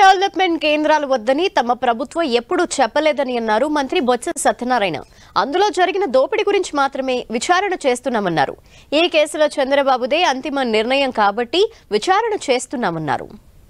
development కేంద్రాలు వద్దని తమ ప్రభుత్వం ఎప్పుడూ చెప్పలేదని అన్నారు మంత్రి బొత్స సత్యనారాయణ అందులో జరిగిన దోపిడీ గురించి మాత్రమే విచారణ చేస్తున్నామన్నారు ఈ కేసులో చంద్రబాబుదే అంతిమ నిర్ణయం కాబట్టి విచారణ చేస్తున్నామన్నారు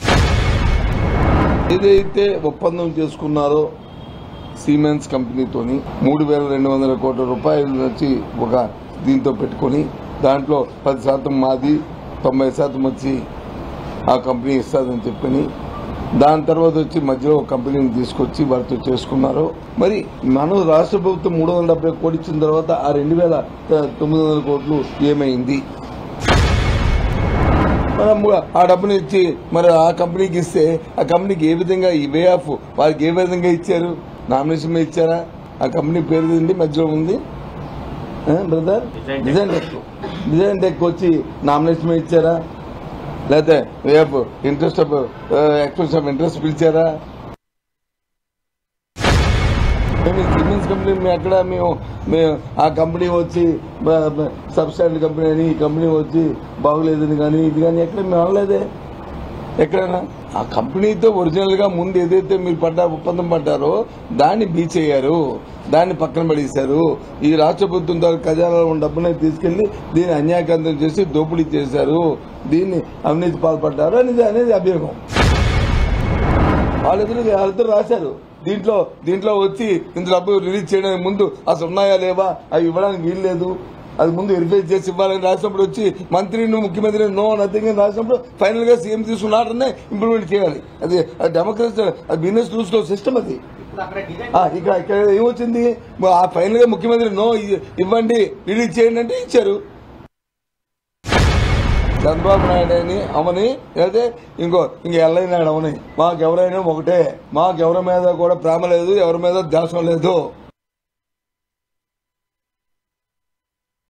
ఏదైతే ఒప్పందం చేసుకున్నారో సిమెంట్స్ కంపెనీతోని మూడు వేల రెండు వందల కోట్ల రూపాయలు వచ్చి ఒక దీంతో పెట్టుకొని దాంట్లో పది శాతం మాది తొంభై శాతం వచ్చి ఆ కంపెనీ ఇస్తుందని చెప్పని దాని తర్వాత వచ్చి మధ్యలో ఒక కంపెనీని తీసుకొచ్చి వారితో చేసుకున్నారు మరి మనం రాష్ట్ర ప్రభుత్వం మూడు వందల డెబ్బై కోట్లు ఇచ్చిన తర్వాత ఆ రెండు వేల తొమ్మిది వందల కోట్లు ఏమైంది మనం ఆ డబ్బుని ఇచ్చి మరి ఆ కంపెనీకి ఇస్తే ఆ కంపెనీకి ఏ విధంగా ఈ వే ఆఫ్ వారికి ఏ విధంగా ఇచ్చారు నామినేషన్ మీద ఇచ్చారా ఆ కంపెనీ పేరు ఏంటి మధ్యలో ఉంది brother design tech design tech వచ్చి నామినేషన్ మీద ఇచ్చారా లేకపోతే way of interest of express of interest పిలిచారా మేము సిమెంట్స్ కంపెనీ మేము ఎక్కడ మేము మేము ఆ కంపెనీ వచ్చి సబ్స్టాండ్ కంపెనీ అని ఈ కంపెనీ వచ్చి బాగులేదని కానీ ఇది కానీ ఎక్కడ మేము అనలేదే ఎక్కడైనా ఆ కంపెనీతో ఒరిజినల్ గా ముందు ఏదైతే మీరు పడ్డ ఒప్పందం పడ్డారో దాన్ని బీచ్ అయ్యారు దాన్ని పక్కన పడేశారు ఈ రాష్ట్ర ప్రభుత్వం ద్వారా ఖజానాలో ఉన్న డబ్బుని తీసుకెళ్లి దీన్ని అన్యాయకాంతం చేసి దోపిడీ చేశారు దీన్ని అవినీతి పాల్పడ్డారు అనేది అనేది అభియోగం వాళ్ళిద్దరు వాళ్ళిద్దరు రాశారు దీంట్లో దీంట్లో వచ్చి ఇంత డబ్బు రిలీజ్ చేయడానికి ముందు అసలు ఉన్నాయా లేవా అవి ఇవ్వడానికి వీలు లేదు అది ముందు వెరిఫై చేసి ఇవ్వాలని రాసినప్పుడు వచ్చి మంత్రిని ముఖ్యమంత్రి నో నథింగ్ అని రాసినప్పుడు ఫైనల్ గా సీఎం తీసుకున్నారనే ఇంప్లిమెంట్ చేయాలి అది డెమోక్రసీ అది బిజినెస్ రూల్స్ లో సిస్టమ్ అది ఆ, ఇక్కడ ఇక్కడ ఏమొచ్చింది ఆ ఫైనల్ గా ముఖ్యమంత్రి నో ఇ- ఇవ్వండి రిలీజ్ చేయండి అంటే ఇచ్చారు చంద్రబాబు నాయుడు అని అవని అయితే ఇంకో ఇంక ఎల్లయ్య నాయుడు అవని మాకెవరైనా ఒకటే మాకెవరి మీద కూడా ప్రేమ లేదు ఎవరి మీద ద్వేషం లేదు